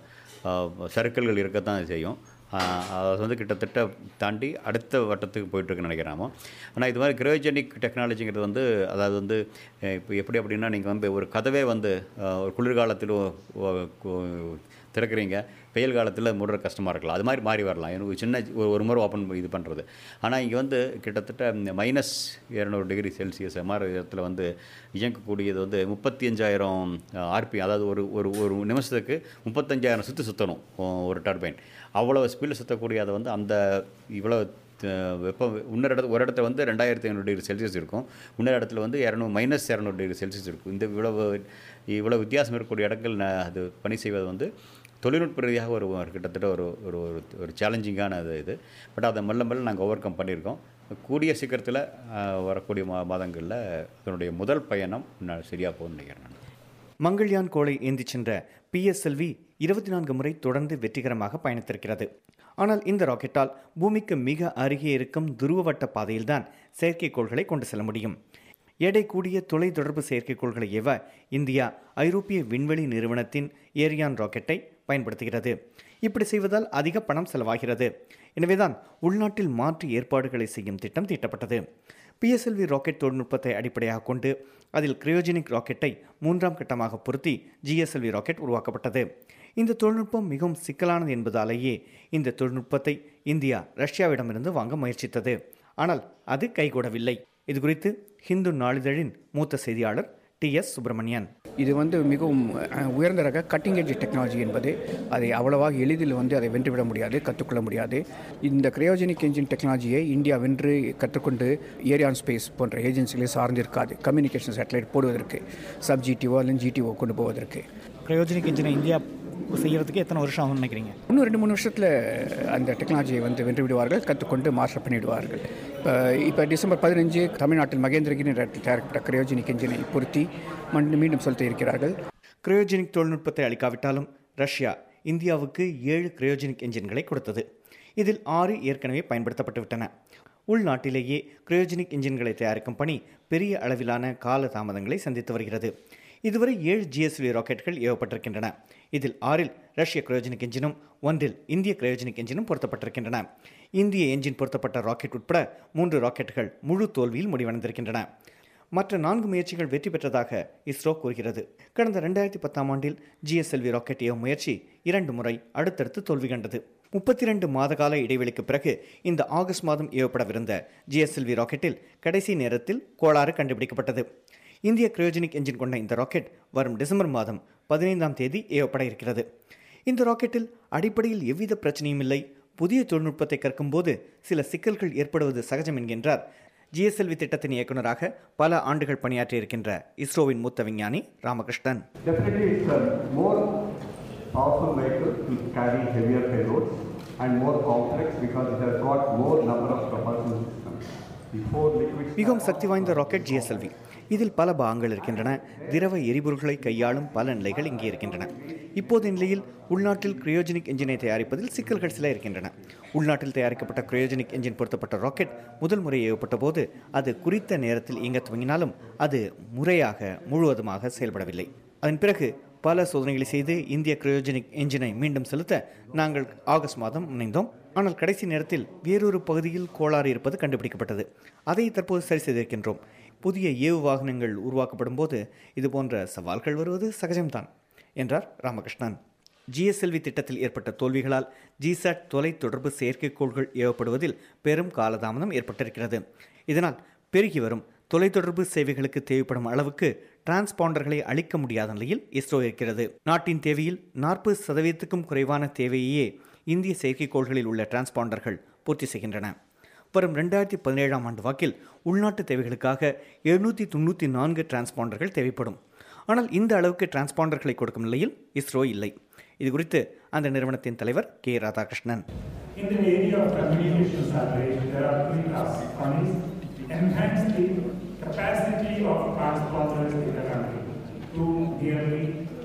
சர்க்கிள்கள் இருக்கத்தான் செய்யும் அஹ், அது வந்து கிட்டத்தட்ட தாண்டி அடுத்த வட்டத்துக்கு போயிட்டுருக்குன்னு நினைக்கிறாமோ ஆனால் இது மாதிரி கிரையோஜெனிக் டெக்னாலஜிங்கிறது வந்து அதாவது வந்து அஹ், இப்போ எப்படி அப்படின்னா நீங்கள் வந்து ஒரு கதவே வந்து அஹ், ஒரு குளிர்காலத்தில் ஒ- ஒ- கு- திறக்கிறீங்க வெயில் காலத்தில் மூடுற கஷ்டமாக இருக்கலாம் அது மாதிரி மாறி வரலாம் எனக்கு சின்ன ஒரு ஒரு முறை ஓப்பன் இது பண்ணுறது ஆனால் இங்கே வந்து கிட்டத்தட்ட மைனஸ் இரநூறு டிகிரி செல்சியஸ் மாதிரி இடத்துல வந்து இயங்கக்கூடியது வந்து முப்பத்தி அஞ்சாயிரம் ஆர்பி அதாவது ஒரு ஒரு ஒரு நிமிஷத்துக்கு முப்பத்தஞ்சாயிரம் சுற்று சுற்றணும் ஒ- ஒரு டர்பைன் அவ்வளோ ஸ்பீடில் சுற்றக்கூடிய அதை வந்து அந்த இவ்வளோ அஹ், வெப்பம் இன்னொரு இடத்துல ஒரு இடத்துல வந்து ரெண்டாயிரத்தி ஐநூறு டிகிரி செல்சியஸ் இருக்கும் இன்னொரு இடத்துல வந்து இரநூறு மைனஸ் இரநூறு டிகிரி செல்சியஸ் இருக்கும் இந்த இவ்வளவு இவ்வளோ வித்தியாசம் இருக்கக்கூடிய இடங்கள் ந- அது பணி செய்வது வந்து தொழில்நுட்ப ரீதியாக ஒரு ஒரு கிட்டத்தட்ட ஒரு ஒரு ஒரு ஒரு சேலஞ்சிங்கான இது இது பட் அதை மெல்ல மெல்ல நாங்கள் ஓவர் கம் பண்ணியிருக்கோம் கூடிய சீக்கிரத்தில் அஹ், வரக்கூடிய மா மாதங்களில் அதனுடைய முதல் பயணம் நான் சரியாக போகும்னு நினைக்கிறேன் நான் மங்கள்யான் கோளை ஏந்திச் சென்ற பிஎஸ்எல்வி இருபத்தி நான்கு முறை தொடர்ந்து வெற்றிகரமாக பயணித்திருக்கிறது ஆனால் இந்த ராக்கெட்டால் பூமிக்கு மிக அருகே இருக்கும் துருவவட்ட பாதையில்தான் செயற்கைக்கோள்களை கொண்டு செல்ல முடியும் எடை கூடிய தொலைத்தொடர்பு செயற்கைக்கோள்களை ஏவ இந்தியா ஐரோப்பிய விண்வெளி நிறுவனத்தின் ஏரியான் ராக்கெட்டை பயன்படுத்துகிறது இப்படி செய்வதால் அதிக பணம் செலவாகிறது எனவேதான் உள்நாட்டில் மாற்று ஏற்பாடுகளை செய்யும் திட்டம் தீட்டப்பட்டது பிஎஸ்எல்வி ராக்கெட் தொழில்நுட்பத்தை அடிப்படையாக கொண்டு அதில் கிரையோஜெனிக் ராக்கெட்டை மூன்றாம் கட்டமாக பொருத்தி ஜிஎஸ்எல்வி ராக்கெட் உருவாக்கப்பட்டது இந்த தொழில்நுட்பம் மிகவும் சிக்கலானது என்பதாலேயே இந்த தொழில்நுட்பத்தை இந்தியா ரஷ்யாவிடமிருந்து வாங்க முயற்சித்தது ஆனால் அது கைகூடவில்லை இது குறித்து ஹிந்து நாளிதழின் மூத்த செய்தியாளர் டி எஸ் சுப்பிரமணியன் இது வந்து மிகவும் அஹ், உயர்ந்த ரக கட்டிங் எட்ஜ் டெக்னாலஜி என்பது அதை அவ்வளவாக எளிதில் வந்து அதை வென்றுவிட முடியாது கற்றுக்கொள்ள முடியாது இந்த கிரையோஜெனிக் என்ஜின் டெக்னாலஜியை இந்தியா வென்று கற்றுக்கொண்டு ஏரியான் ஸ்பேஸ் போன்ற ஏஜென்சிகளை சார்ந்து இருக்காது கம்யூனிகேஷன் சேட்டலைட் போடுவதற்கு சப் ஜிடிஓ அல்லது ஜிடிஓ கொண்டு போவதற்கு கிரையோஜெனிக் இன்ஜினை இந்தியா செய்யறதுக்கு எத்தனை வருஷம் ஆகும்னு நினைக்கிறீங்க இன்னும் ரெண்டு மூணு வருஷத்தில் அந்த டெக்னாலஜியை வந்து வென்று விடுவார்கள் கற்றுக்கொண்டு மாஸ்டர் பண்ணிவிடுவார்கள் இப்போ இப்போ டிசம்பர் பதினஞ்சு தமிழ்நாட்டில் மகேந்திரகிரி என்ற இடத்தில் தயாரிக்கப்பட்ட கிரையோஜெனிக் என்ஜினை பொருத்தி மண் மீண்டும் செலுத்த இருக்கிறார்கள் கிரையோஜெனிக் தொழில்நுட்பத்தை அளிக்காவிட்டாலும் ரஷ்யா இந்தியாவுக்கு ஏழு கிரையோஜெனிக் என்ஜின்களை கொடுத்தது இதில் ஆறு ஏற்கனவே பயன்படுத்தப்பட்டு விட்டன உள்நாட்டிலேயே கிரையோஜெனிக் என்ஜின்களை தயாரிக்கும் பணி பெரிய அளவிலான கால தாமதங்களை சந்தித்து வருகிறது இதுவரை ஏழு ஜிஎஸ்வி ராக்கெட்டுகள் ஏவப்பட்டிருக்கின்றன இதில் ஆறில் ரஷ்ய கிரையோஜெனிக் என்ஜினும் ஒன்றில் இந்திய கிரையோஜெனிக் என்ஜினும் பொருத்தப்பட்டிருக்கின்றன இந்திய என்ஜின் பொருத்தப்பட்ட ராக்கெட் உட்பட மூன்று ராக்கெட்டுகள் முழு தோல்வியில் முடிவடைந்திருக்கின்றன மற்ற நான்கு முயற்சிகள் வெற்றி பெற்றதாக இஸ்ரோ கூறுகிறது கடந்த ரெண்டாயிரத்தி பத்தாம் ஆண்டில் ஜிஎஸ்எல்வி ராக்கெட் ஏவும் முயற்சி இரண்டு முறை அடுத்தடுத்து தோல்வி கண்டது முப்பத்தி ரெண்டு மாத கால இடைவெளிக்கு பிறகு இந்த ஆகஸ்ட் மாதம் ஏவப்படவிருந்த ஜிஎஸ்எல்வி ராக்கெட்டில் கடைசி நேரத்தில் கோளாறு கண்டுபிடிக்கப்பட்டது இந்திய கிரையோஜெனிக் என்ஜின் கொண்ட இந்த ராக்கெட் வரும் டிசம்பர் மாதம் பதினைந்தாம் தேதி ஏவப்பட இருக்கிறது இந்த ராக்கெட்டில் அடிப்படையில் எவ்வித பிரச்சனையும் இல்லை புதிய தொழில்நுட்பத்தை கற்கும்போது சில சிக்கல்கள் ஏற்படுவது சகஜம் என்கின்றார் ஜிஎஸ்எல்வி திட்டத்தின் இயக்குநராக பல ஆண்டுகள் பணியாற்றியிருக்கின்ற இஸ்ரோவின் மூத்த விஞ்ஞானி Ramakrishnan Definitely, it's a more powerful vehicle to carry heavier payloads and more complex because it has got more number of propulsion systems. The four liquid மிகவும் சக்தி வாய்ந்த ராக்கெட் ஜிஎஸ்எல்வி இதில் பல பாகங்கள் இருக்கின்றன திரவ எரிபொருள்களை கையாளும் பல நிலைகள் இங்கே இருக்கின்றன இப்போதைய நிலையில் உள்நாட்டில் கிரையோஜெனிக் என்ஜினை தயாரிப்பதில் சிக்கல்கள் சில இருக்கின்றன உள்நாட்டில் தயாரிக்கப்பட்ட கிரையோஜெனிக் என்ஜின் பொருத்தப்பட்ட ராக்கெட் முதல் முறை ஏவப்பட்ட போது அது குறித்த நேரத்தில் இயங்க துவங்கினாலும் அது முறையாக முழுவதுமாக செயல்படவில்லை அதன் பிறகு பல சோதனைகளை செய்து இந்திய கிரையோஜெனிக் என்ஜினை மீண்டும் செலுத்த நாங்கள் ஆகஸ்ட் மாதம் முனைந்தோம் ஆனால் கடைசி நேரத்தில் வேறொரு பகுதியில் கோளாறு இருப்பது கண்டுபிடிக்கப்பட்டது அதை தற்போது சரி செய்திருக்கின்றோம் புதிய ஏவு வாகனங்கள் உருவாக்கப்படும் போது இது போன்ற சவால்கள் வருவது சகஜம்தான் என்றார் ராமகிருஷ்ணன் ஜிஎஸ்எல்வி திட்டத்தில் ஏற்பட்ட தோல்விகளால் ஜிசாட் தொலை தொடர்பு செயற்கைக்கோள்கள் ஏவப்படுவதில் பெரும் காலதாமதம் ஏற்பட்டிருக்கிறது இதனால் பெருகி வரும் தொலைத்தொடர்பு சேவைகளுக்கு தேவைப்படும் அளவுக்கு டிரான்ஸ்பாண்டர்களை அளிக்க முடியாத நிலையில் இஸ்ரோ இருக்கிறது நாட்டின் தேவையில் நாற்பது சதவீதத்துக்கும் குறைவான தேவையையே இந்திய செயற்கைக்கோள்களில் உள்ள டிரான்ஸ்பாண்டர்கள் பூர்த்தி செய்கின்றன வரும் ரெண்டாயிரத்தி பதினேழாம் ஆண்டு வாக்கில் உள்நாட்டு தேவைகளுக்காக எழுநூற்றி தொண்ணூற்றி நான்கு டிரான்ஸ்பாண்டர்கள் தேவைப்படும் ஆனால் இந்த அளவுக்கு டிரான்ஸ்பாண்டர்களை கொடுக்கும் நிலையில் இஸ்ரோ இல்லை இது குறித்து அந்த நிறுவனத்தின் தலைவர் K Radhakrishnan In the area of communication satellite, there are three tasks. One is enhance the capacity of transponders in the country to nearly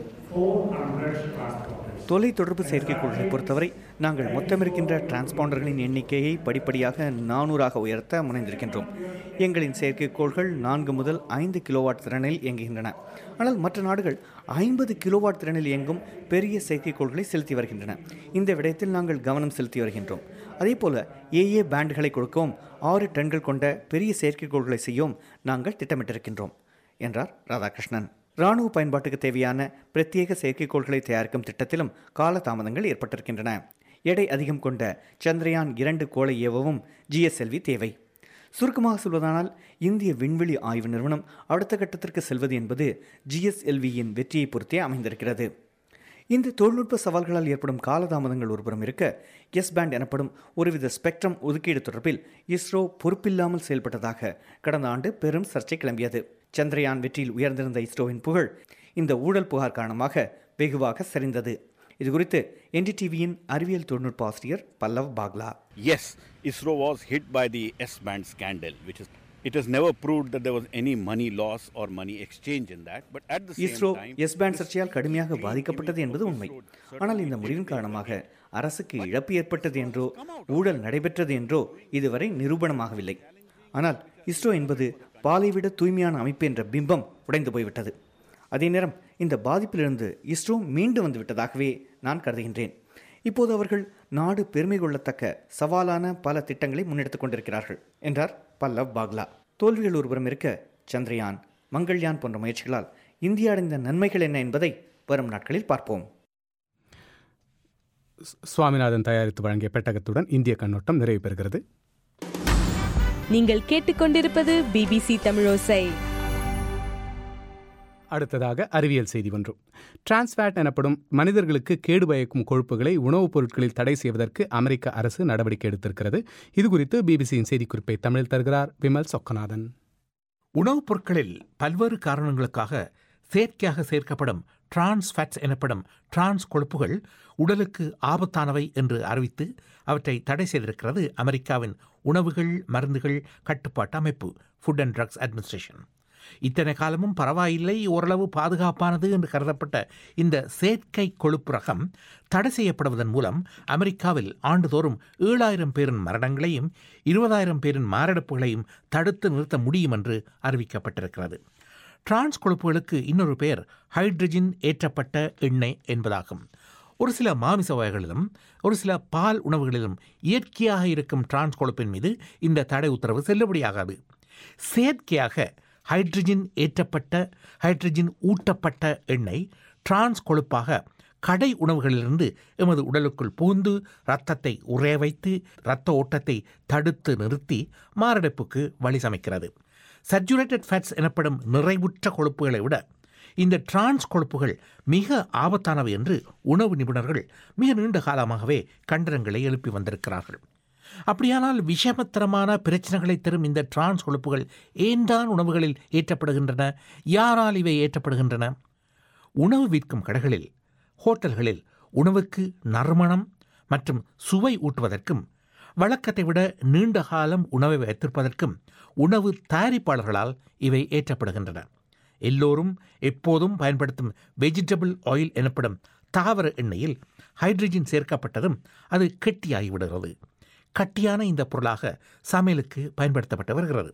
400 transponders. தொலைத்தொடர்பு செயற்கைக்கோள்களை பொறுத்தவரை நாங்கள் மொத்தமிருக்கின்ற டிரான்ஸ்பாண்டர்களின் எண்ணிக்கையை படிப்படியாக நானூறாக உயர்த்த முனைந்திருக்கின்றோம் எங்களின் செயற்கைக்கோள்கள் நான்கு முதல் ஐந்து கிலோவாட் திறனில் இயங்குகின்றன ஆனால் மற்ற நாடுகள் ஐம்பது கிலோவாட் திறனில் இயங்கும் பெரிய செயற்கைக்கோள்களை செலுத்தி வருகின்றன இந்த விடயத்தில் நாங்கள் கவனம் செலுத்தி வருகின்றோம் அதேபோல ஏஏ பேண்டுகளை கொடுக்கவும் ஆறு டன்கள் கொண்ட பெரிய செயற்கைக்கோள்களை செய்யவும் நாங்கள் திட்டமிட்டிருக்கின்றோம் என்றார் ராதாகிருஷ்ணன் ராணுவ பயன்பாட்டுக்கு தேவையான பிரத்யேக செயற்கைக்கோள்களை தயாரிக்கும் திட்டத்திலும் காலதாமதங்கள் ஏற்பட்டிருக்கின்றன எடை அதிகம் கொண்ட சந்திரயான் இரண்டு கோளை ஏவவும் ஜிஎஸ்எல்வி தேவை சுருக்கமாக சொல்வதானால் இந்திய விண்வெளி ஆய்வு நிறுவனம் அடுத்த கட்டத்திற்கு செல்வது என்பது ஜிஎஸ்எல்வியின் வெற்றியை பொறுத்தே அமைந்திருக்கிறது இந்த தொழில்நுட்ப சவால்களால் ஏற்படும் காலதாமதங்கள் ஒருபுறம் இருக்க எஸ் பேண்ட் எனப்படும் ஒருவித ஸ்பெக்ட்ரம் ஒதுக்கீடு தொடர்பில் இஸ்ரோ பொறுப்பில்லாமல் செயல்பட்டதாக கடந்த ஆண்டு பெரும் சர்ச்சை கிளம்பியது சந்திரயான் வெற்றியில் உயர்ந்திருந்த இஸ்ரோவின் புகழ் இந்த ஊழல் புகார் காரணமாக வெகுவாக சரிந்தது இது குறித்து என்டிடிவியின் அறிவியல் தொழில்நுட்ப ஆசிரியர் பல்லவ் பாக்லா Yes, ISRO was hit by the S band scandal, which is it has never proved that there was any money loss or money exchange in that. But at the same ISRO time, S band சர்ச்சையால் கடுமையாக பாதிக்கப்பட்டது என்பது உண்மை ஆனால் இந்த முடிவின் காரணமாக அரசுக்கு இழப்பு ஏற்பட்டது என்றோ ஊழல் நடைபெற்றது என்றோ இதுவரை நிரூபணமாகவில்லை ஆனால் இஸ்ரோ என்பது பாலை விட தூய்மையான அமைப்பு என்ற பிம்பம் உடைந்து போய்விட்டது அதே நேரம் இந்த பாதிப்பிலிருந்து இஸ்ரோ மீண்டு வந்து விட்டதாகவே நான் கருதுகின்றேன் இப்போது அவர்கள் நாடு பெருமை கொள்ளத்தக்க சவாலான பல திட்டங்களை முன்னெடுத்துக் கொண்டிருக்கிறார்கள் என்றார் பல்லவ் பாக்லா தோல்விகள் ஒருபுறம் இருக்க சந்திரயான் மங்கள்யான் போன்ற முயற்சிகளால் இந்தியா அடைந்த நன்மைகள் என்ன என்பதை வரும் நாட்களில் பார்ப்போம் சுவாமிநாதன் தயாரித்து வழங்கிய பெட்டகத்துடன் இந்திய கண்ணோட்டம் நிறைவு பெறுகிறது நீங்கள் கேட்டுக்கொண்டிருப்பது பிபிசி தமிழோசை அடுத்ததாக அறிவியல் செய்தி ஒன்றும் டிரான்ஸ்ஃபேட் எனப்படும் மனிதர்களுக்கு கேடு பயக்கும் கொழுப்புகளை உணவுப் பொருட்களில் தடை செய்வதற்கு அமெரிக்க அரசு நடவடிக்கை எடுத்திருக்கிறது இதுகுறித்து பிபிசியின் செய்திக்குறிப்பை தமிழில் தருகிறார் விமல் சொக்கநாதன் உணவுப் பொருட்களில் பல்வேறு காரணங்களுக்காக செயற்கையாக சேர்க்கப்படும் டிரான்ஸ் ஃபேட்ஸ் எனப்படும் டிரான்ஸ் கொழுப்புகள் உடலுக்கு ஆபத்தானவை என்று அறிவித்து அவற்றை தடை செய்திருக்கிறது அமெரிக்காவின் உணவுகள் மருந்துகள் கட்டுப்பாட்டு அமைப்பு ஃபுட் அண்ட் ட்ரக்ஸ் அட்மினிஸ்ட்ரேஷன் இத்தனை காலமும் பரவாயில்லை ஓரளவு பாதுகாப்பானது என்று கருதப்பட்ட இந்த செயற்கை கொழுப்பு ரகம் தடை செய்யப்படுவதன் மூலம் அமெரிக்காவில் ஆண்டுதோறும் ஏழாயிரம் பேரின் மரணங்களையும் இருபதாயிரம் பேரின் மாரடைப்புகளையும் தடுத்து நிறுத்த முடியும் என்று அறிவிக்கப்பட்டிருக்கிறது டிரான்ஸ் கொழுப்புகளுக்கு இன்னொரு பெயர் ஹைட்ரஜன் ஏற்றப்பட்ட எண்ணெய் என்பதாகும் ஒரு சில மாமிச வகைகளிலும் ஒரு சில பால் உணவுகளிலும் இயற்கையாக இருக்கும் டிரான்ஸ் கொழுப்பின் மீது இந்த தடை உத்தரவு செல்லுபடியாகாது செயற்கையாக ஹைட்ரஜன் ஏற்றப்பட்ட ஹைட்ரஜன் ஊட்டப்பட்ட எண்ணெய் டிரான்ஸ் கொழுப்பாக கடை உணவுகளிலிருந்து எமது உடலுக்குள் புகுந்து இரத்தத்தை உறைய வைத்து இரத்த ஓட்டத்தை தடுத்து நிறுத்தி மாரடைப்புக்கு வழி சமைக்கிறது சர்ஜுரேட்டட் ஃபேட்ஸ் எனப்படும் நிறைவுற்ற கொழுப்புகளை விட இந்த டிரான்ஸ் கொழுப்புகள் மிக ஆபத்தானவை என்று உணவு நிபுணர்கள் மிக நீண்ட காலமாகவே கண்டனங்களை எழுப்பி வந்திருக்கிறார்கள் அப்படியானால் விஷமத்தரமான பிரச்சனைகளை தரும் இந்த டிரான்ஸ் கொழுப்புகள் ஏன்தான் உணவுகளில் ஏற்றப்படுகின்றன யாரால் இவை ஏற்றப்படுகின்றன உணவு விற்கும் கடைகளில் ஹோட்டல்களில் உணவுக்கு நறுமணம் மற்றும் சுவை ஊட்டுவதற்கும் வழக்கத்தை விட நீண்ட காலம் உணவை வைத்திருப்பதற்கும் உணவு தயாரிப்பாளர்களால் இவை ஏற்றப்படுகின்றன எல்லோரும் எப்போதும் பயன்படுத்தும் வெஜிடபிள் ஆயில் எனப்படும் தாவர எண்ணெயில் ஹைட்ரஜன் சேர்க்கப்பட்டதும் அது கெட்டியாகிவிடுகிறது கட்டியான இந்த பொருளாக சமையலுக்கு பயன்படுத்தப்பட்டு வருகிறது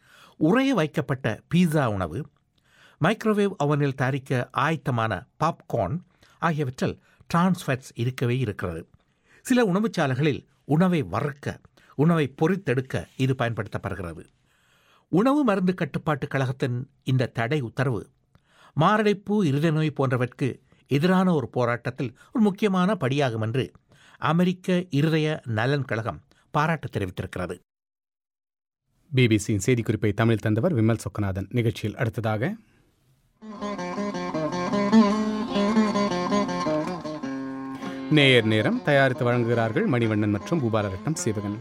உறைய வைக்கப்பட்ட பீஸா உணவு மைக்ரோவேவ் அவனில் தயாரிக்க ஆயத்தமான பாப்கார்ன் ஆகியவற்றில் டிரான்ஸ்ஃபேட்ஸ் இருக்கவே இருக்கிறது சில உணவுச்சாலைகளில் உணவை வறுக்க உணவை பொறித்தெடுக்க இது பயன்படுத்தப்படுகிறது உணவு மருந்து கட்டுப்பாட்டு கழகத்தின் இந்த தடை உத்தரவு மாரடைப்பு இருதய நோய் போன்றவற்றுக்கு எதிரான ஒரு போராட்டத்தில் ஒரு முக்கியமான படியாகும் என்று அமெரிக்க இருதய நலன் கழகம் பாராட்டு தெரிவித்திருக்கிறது பிபிசியின் செய்திக்குறிப்பை தமிழ் தந்தவர் விமல் சொக்கநாதன் நிகழ்ச்சியில் அடுத்ததாக நேயர் நேரம் தயாரித்து வழங்குகிறார்கள் மணிவண்ணன் மற்றும் பூபாலரட்னம் சிவகன்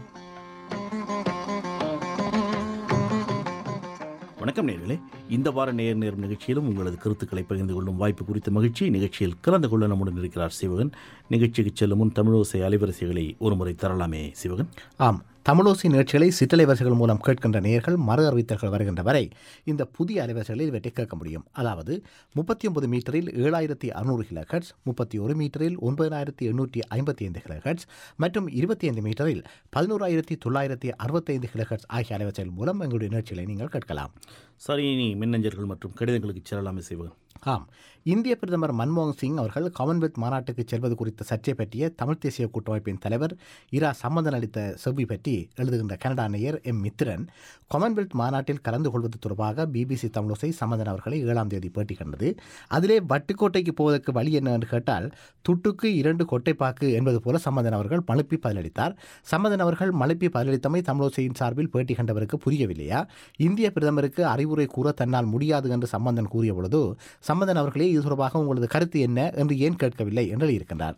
வணக்கம் நேர்களே இந்த வார நேர் நேரம் நிகழ்ச்சியிலும் உங்களது கருத்துக்களை பகிர்ந்து கொள்ளும் வாய்ப்பு குறித்த மகிழ்ச்சி நிகழ்ச்சியில் கலந்து கொள்ள நம்முடன் இருக்கிறார் சிவகன் நிகழ்ச்சிக்கு செல்லும் முன் தமிழோசை அலைவரிசைகளை ஒருமுறை தரலாமே சிவகன் ஆம் தமிழோசி நிகழ்ச்சிகளை சிற்றலை வரிசைகள் மூலம் கேட்கின்ற நேயர்கள் மறு அறிவித்தல்கள் வருகின்ற வரை இந்த புதிய அலைவரிசைகளில் இவற்றை கேட்க முடியும் அதாவது முப்பத்தி ஒன்பது மீட்டரில் ஏழாயிரத்தி அறுநூறு கிலோஹெட்ஸ் முப்பத்தி ஒரு மீட்டரில் ஒன்பதாயிரத்தி எண்ணூற்றி ஐம்பத்தி ஐந்து கிலோஹெட்ஸ் மற்றும் இருபத்தி ஐந்து மீட்டரில் பதினோராயிரத்தி தொள்ளாயிரத்தி அறுபத்தைந்து கிலோஹெட்ஸ் ஆகிய அலைவரிசைகள் மூலம் எங்களுடைய நிகழ்ச்சிகளை நீங்கள் கேட்கலாம் சரி இனி மின்னஞ்சல்கள் மற்றும் கடிதங்களுக்கு செல்லலாமே சிவகன் ஆம் இந்திய பிரதமர் மன்மோகன் சிங் அவர்கள் காமன்வெல்த் மாநாட்டுக்கு செல்வது குறித்த சர்ச்சை பற்றிய தமிழ் தேசிய கூட்டமைப்பின் தலைவர் இரா சம்பந்தன் அளித்த செவ்வி பற்றி எழுதுகின்ற கனடா நேயர் எம் மித்திரன் காமன்வெல்த் மாநாட்டில் கலந்து கொள்வது தொடர்பாக பிபிசி தமிழோசை சம்பந்தன் அவர்களை ஏழாம் தேதி பேட்டி கண்டது அதிலே வட்டுக்கோட்டைக்கு போவதற்கு வழி என்ன என்று கேட்டால் துட்டுக்கு இரண்டு கொட்டைப்பாக்கு என்பது போல சம்பந்தன் அவர்கள் மழுப்பி பதிலளித்தார் சம்பந்தன் அவர்கள் மழுப்பி பதிலளித்தமை தமிழோசையின் சார்பில் பேட்டி கண்டவருக்கு புரியவில்லையா இந்திய பிரதமருக்கு அறிவுரை கூற தன்னால் முடியாது என்று சம்பந்தன் கூறிய பொழுது சம்பந்தன் அவர்களே இது தொடர்பாக உங்களது கருத்து என்ன என்று ஏன் கேட்கவில்லை என்று எழுதியிருக்கின்றார்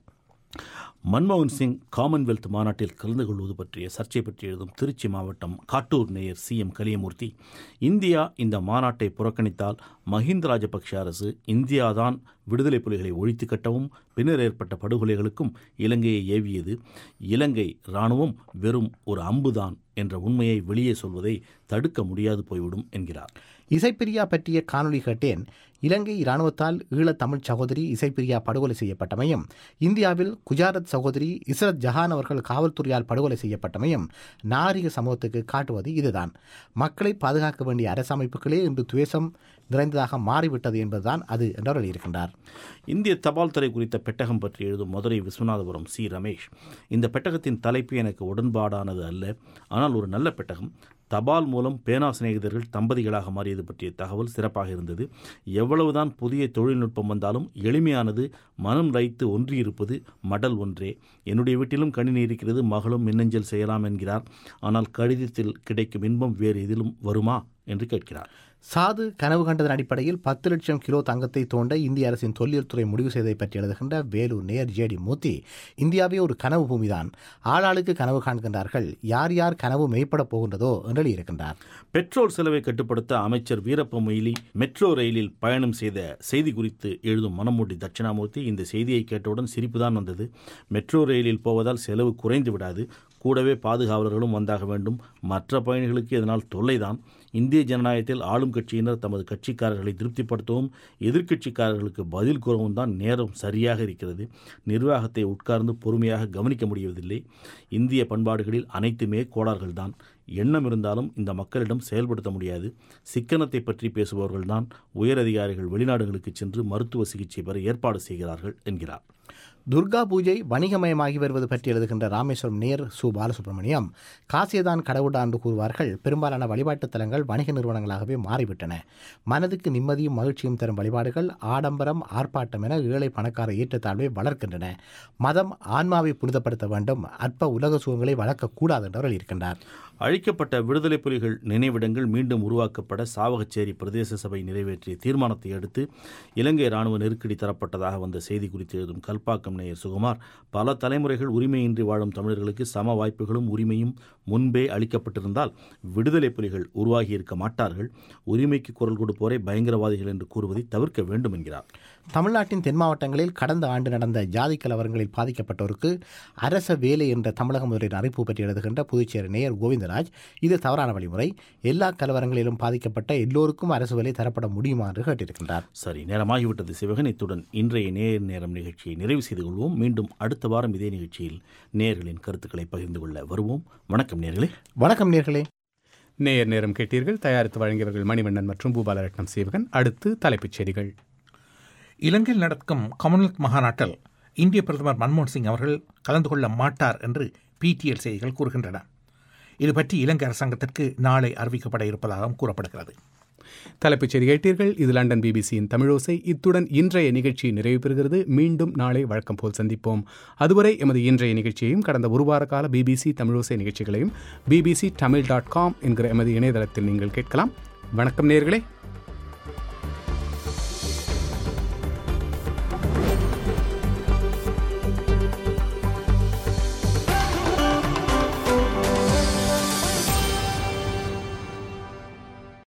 மன்மோகன் சிங் காமன்வெல்த் மாநாட்டில் கலந்து கொள்வது பற்றிய சர்ச்சை பற்றி எழுதும் திருச்சி மாவட்டம் காட்டூர் நேயர் சி எம் கலியமூர்த்தி இந்தியா இந்த மாநாட்டை புறக்கணித்தால் மஹிந்த ராஜபக்ஷ அரசு இந்தியாதான் விடுதலை புலிகளை ஒழித்து கட்டவும் பின்னர் ஏற்பட்ட படுகொலைகளுக்கும் இலங்கையை ஏவியது இலங்கை இராணுவம் வெறும் ஒரு அம்புதான் என்ற உண்மையை வெளியே சொல்வதை தடுக்க முடியாது போய்விடும் என்கிறார் இசைப்பிரியா பற்றிய காணொளி கேட்டேன் இலங்கை இராணுவத்தால் ஈழத் தமிழ் சகோதரி இசைப்பிரியா படுகொலை செய்யப்பட்டமையும் இந்தியாவில் குஜாரத் சகோதரி இஸ்ரத் ஜஹான் அவர்கள் காவல்துறையால் படுகொலை செய்யப்பட்டமையும் நாகரிக சமூகத்துக்கு காட்டுவது இதுதான் மக்களை பாதுகாக்க வேண்டிய அரசமைப்புகளே இன்று துவேஷம் நிறைந்ததாக மாறிவிட்டது என்பதுதான் அது என்று எழுதியிருக்கின்றார் இந்திய தபால் துறை குறித்த பெட்டகம் பற்றி எழுதும் மதுரை விஸ்வநாதபுரம் சி ரமேஷ் இந்த பெட்டகத்தின் தலைப்பு எனக்கு உடன்பாடானது அல்ல ஆனால் ஒரு நல்ல பெட்டகம் தபால் மூலம் பேனா சிநேகிதர்கள் தம்பதிகளாக மாறியது பற்றிய தகவல் சிறப்பாக இருந்தது எவ்வளவுதான் புதிய தொழில்நுட்பம் வந்தாலும் எளிமையானது மனம் லைத்து ஒன்றியிருப்பது மடல் ஒன்றே என்னுடைய வீட்டிலும் கணினி இருக்கிறது மகளும் மின்னஞ்சல் செய்யலாம் என்கிறார் ஆனால் கடிதத்தில் கிடைக்கும் இன்பம் வேறு எதிலும் வருமா என்று கேட்கிறார் சாது கனவு கண்டதன் அடிப்படையில் பத்து லட்சம் கிலோ தங்கத்தை தோண்ட இந்திய அரசின் தொல்லியல் துறை முடிவு செய்ததை பற்றி எழுதுகின்ற வேலூர் நேர் ஜேடி மூர்த்தி இந்தியாவே ஒரு கனவு பூமிதான் ஆளாளுக்கு கனவு காண்கின்றார்கள் யார் யார் கனவு மெய்ப்பட போகின்றதோ என்று இருக்கின்றார் பெட்ரோல் செலவை கட்டுப்படுத்த அமைச்சர் வீரப்ப மொய்லி மெட்ரோ ரயிலில் பயணம் செய்த செய்தி குறித்து எழுதும் மனமூடி தட்சிணாமூர்த்தி இந்த செய்தியை கேட்டவுடன் சிரிப்புதான் வந்தது மெட்ரோ ரயிலில் போவதால் செலவு குறைந்து விடாது கூடவே பாதுகாவலர்களும் வந்தாக வேண்டும் மற்ற பயணிகளுக்கு இதனால் தொல்லைதான் இந்திய ஜனநாயகத்தில் ஆளும் கட்சியினர் தமது கட்சிக்காரர்களை திருப்திப்படுத்தவும் எதிர்க்கட்சிக்காரர்களுக்கு பதில் கூறவும் தான் நேரம் சரியாக இருக்கிறது நிர்வாகத்தை உட்கார்ந்து பொறுமையாக கவனிக்க முடிவதில்லை இந்திய பண்பாடுகளில் அனைத்துமே கோளாறுகள்தான் எண்ணம் இருந்தாலும் இந்த மக்களிடம் செயல்படுத்த முடியாது சிக்கனத்தை பற்றி பேசுபவர்கள்தான் உயரதிகாரிகள் வெளிநாடுகளுக்கு சென்று மருத்துவ சிகிச்சை பெற ஏற்பாடு செய்கிறார்கள் என்கிறார் துர்கா பூஜை வணிகமயமாகி வருவது பற்றி எழுதுகின்ற ராமேஸ்வரம் நேர் சு பாலசுப்ரமணியம் காசியதான் கடவுடா என்று கூறுவார்கள் பெரும்பாலான வழிபாட்டுத் தலங்கள் வணிக நிறுவனங்களாகவே மாறிவிட்டன மனதுக்கு நிம்மதியும் மகிழ்ச்சியும் தரும் வழிபாடுகள் ஆடம்பரம் ஆர்ப்பாட்டம் என ஏழை பணக்கார ஏற்றத்தாழ்வை வளர்க்கின்றன மதம் ஆன்மாவை புனிதப்படுத்த வேண்டும் அற்ப உலக சுகங்களை வளர்க்கக்கூடாது என்று இருக்கின்றார் அழிக்கப்பட்ட விடுதலை புலிகள் நினைவிடங்கள் மீண்டும் உருவாக்கப்பட சாவகச்சேரி பிரதேச சபை நிறைவேற்றிய தீர்மானத்தை அடுத்து இலங்கை ராணுவ நெருக்கடி தரப்பட்டதாக வந்த செய்தி குறித்து எழுதும் கல்பாக்கம் நேயர் சுகுமார் பல தலைமுறைகள் உரிமையின்றி வாழும் தமிழர்களுக்கு சம வாய்ப்புகளும் உரிமையும் முன்பே அளிக்கப்பட்டிருந்தால் விடுதலை புலிகள் உருவாகியிருக்க மாட்டார்கள் உரிமைக்கு குரல் கொடுப்போரை பயங்கரவாதிகள் என்று கூறுவதை தவிர்க்க வேண்டும் என்கிறார் தமிழ்நாட்டின் தென் மாவட்டங்களில் கடந்த ஆண்டு நடந்த ஜாதி கலவரங்களில் பாதிக்கப்பட்டோருக்கு அரச வேலை என்ற தமிழக முதலின் அறிவிப்பு பற்றி எழுதுகின்ற புதுச்சேரி நேயர் கோவிந்தராஜ் இது தவறான வழிமுறை எல்லா கலவரங்களிலும் பாதிக்கப்பட்ட எல்லோருக்கும் அரசு வேலை தரப்பட முடியுமா என்று கேட்டிருக்கின்றார் சரி நேரமாகிவிட்டது சிவகன் இத்துடன் இன்றைய நேர் நேரம் நிகழ்ச்சியை நிறைவு செய்து கொள்வோம் மீண்டும் அடுத்த வாரம் இதே நிகழ்ச்சியில் நேர்களின் கருத்துக்களை பகிர்ந்து கொள்ள வருவோம் வணக்கம் நேர்களே வணக்கம் நேர்களே நேயர் நேரம் கேட்டீர்கள் தயாரித்து வழங்கியவர்கள் மணிவண்ணன் மற்றும் பூபாலரட்னம் சேவகன் அடுத்து தலைப்புச் செய்திகள் இலங்கையில் நடக்கும் காமன்வெல்த் மாநாட்டில் இந்திய பிரதமர் மன்மோகன் சிங் அவர்கள் கலந்து கொள்ள மாட்டார் என்று பிடிஎல் செய்திகள் கூறுகின்றன இது பற்றி இலங்கை அரசாங்கத்திற்கு நாளை அறிவிக்கப்பட இருப்பதாகவும் கூறப்படுகிறது தலைப்புச் செய்தி கேட்டீர்கள் இது லண்டன் பிபிசியின் தமிழோசை இத்துடன் இன்றைய நிகழ்ச்சி நிறைவு பெறுகிறது மீண்டும் நாளை வழக்கம் போல் சந்திப்போம் அதுவரை எமது இன்றைய நிகழ்ச்சியையும் கடந்த ஒரு வார கால பிபிசி தமிழோசை நிகழ்ச்சிகளையும் பிபிசி தமிழ் டாட் காம் என்கிற எமது இணையதளத்தில் நீங்கள் கேட்கலாம் வணக்கம் நேர்களே